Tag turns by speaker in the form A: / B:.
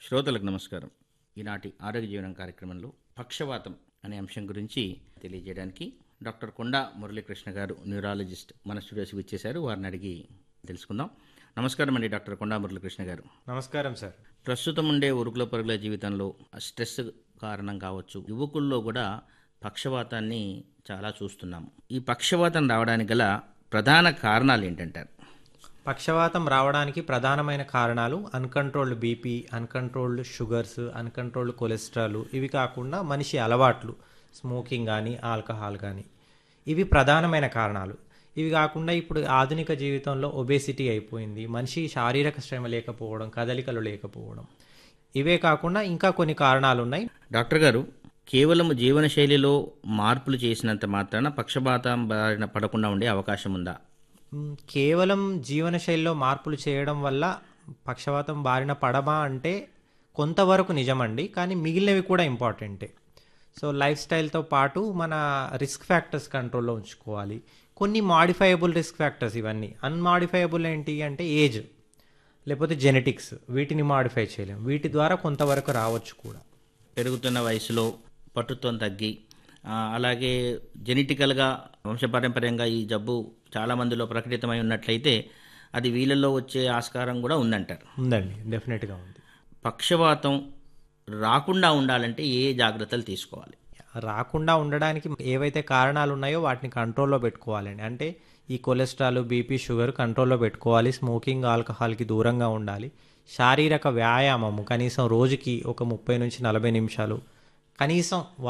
A: శ్రోతలకు నమస్కారం ఈనాటి ఆరోగ్య జీవనం కార్యక్రమంలో పక్షవాతం అనే అంశం గురించి తెలియజేయడానికి డాక్టర్ కొండా మురళీకృష్ణ గారు న్యూరాలజిస్ట్ మన స్టూడియోస్కి వచ్చేశారు వారిని అడిగి తెలుసుకుందాం నమస్కారం అండి డాక్టర్ కొండా మురళీకృష్ణ గారు
B: నమస్కారం సార్
A: ప్రస్తుతం ఉండే ఉరుకుల పరుగుల జీవితంలో స్ట్రెస్ కారణం కావచ్చు యువకుల్లో కూడా పక్షవాతాన్ని చాలా చూస్తున్నాము ఈ పక్షవాతం రావడానికి గల ప్రధాన కారణాలు ఏంటంటారు
B: పక్షవాతం రావడానికి ప్రధానమైన కారణాలు uncontrolled BP uncontrolled sugars uncontrolled cholesterol ఇవి కాకుండా మనిషి అలవాట్లు స్మోకింగ్ కానీ ఆల్కహాల్ కానీ ఇవి ప్రధానమైన కారణాలు ఇవి కాకుండా ఇప్పుడు ఆధునిక జీవితంలో ఒబేసిటీ అయిపోయింది మనిషి శారీరక శ్రమ లేకపోవడం కదలికలు లేకపోవడం ఇవే కాకుండా ఇంకా కొన్ని కారణాలు ఉన్నాయి
A: డాక్టర్ గారు కేవలం జీవనశైలిలో మార్పులు చేసినంత మాత్రాన పక్షపాతం బారిన పడకుండా ఉండే అవకాశం ఉందా
B: మ్, కేవలం జీవనశైలిలో మార్పులు చేయడం వల్ల పక్షవాతం బారిన పడమా అంటే కొంతవరకు నిజమండి కానీ మిగిలినవి కూడా ఇంపార్టెంటే సో లైఫ్ స్టైల్తో పాటు మన రిస్క్ ఫ్యాక్టర్స్ కంట్రోల్లో ఉంచుకోవాలి కొన్ని మాడిఫైయబుల్ రిస్క్ ఫ్యాక్టర్స్ ఇవన్నీ అన్మాడిఫైయబుల్ ఏంటి అంటే ఏజ్ లేకపోతే జెనెటిక్స్ వీటిని మాడిఫై చేయలేం వీటి ద్వారా కొంతవరకు రావచ్చు కూడా
A: పెరుగుతున్న వయసులో పట్టుత్వం తగ్గి ఆ, అలాగే జెనెటికల్గా వంశపారంపర్యంగా ఈ జబ్బు చాలా మందిలో ప్రకటితమై ఉన్నట్లయితే అది వీళ్ళల్లో వచ్చే ఆస్కారం కూడా ఉందంటారు
B: ఉందండి డెఫినెట్గా ఉంది
A: పక్షవాతం రాకుండా ఉండాలంటే ఏ జాగ్రత్తలు తీసుకోవాలి
B: రాకుండా ఉండడానికి ఏవైతే కారణాలు ఉన్నాయో వాటిని కంట్రోల్లో పెట్టుకోవాలండి అంటే ఈ కొలెస్ట్రాల్ బీపీ షుగర్ కంట్రోల్లో పెట్టుకోవాలి స్మోకింగ్ ఆల్కహాల్కి దూరంగా ఉండాలి శారీరక వ్యాయామము కనీసం రోజుకి ఒక ముప్పై నుంచి నలభై నిమిషాలు కనీసం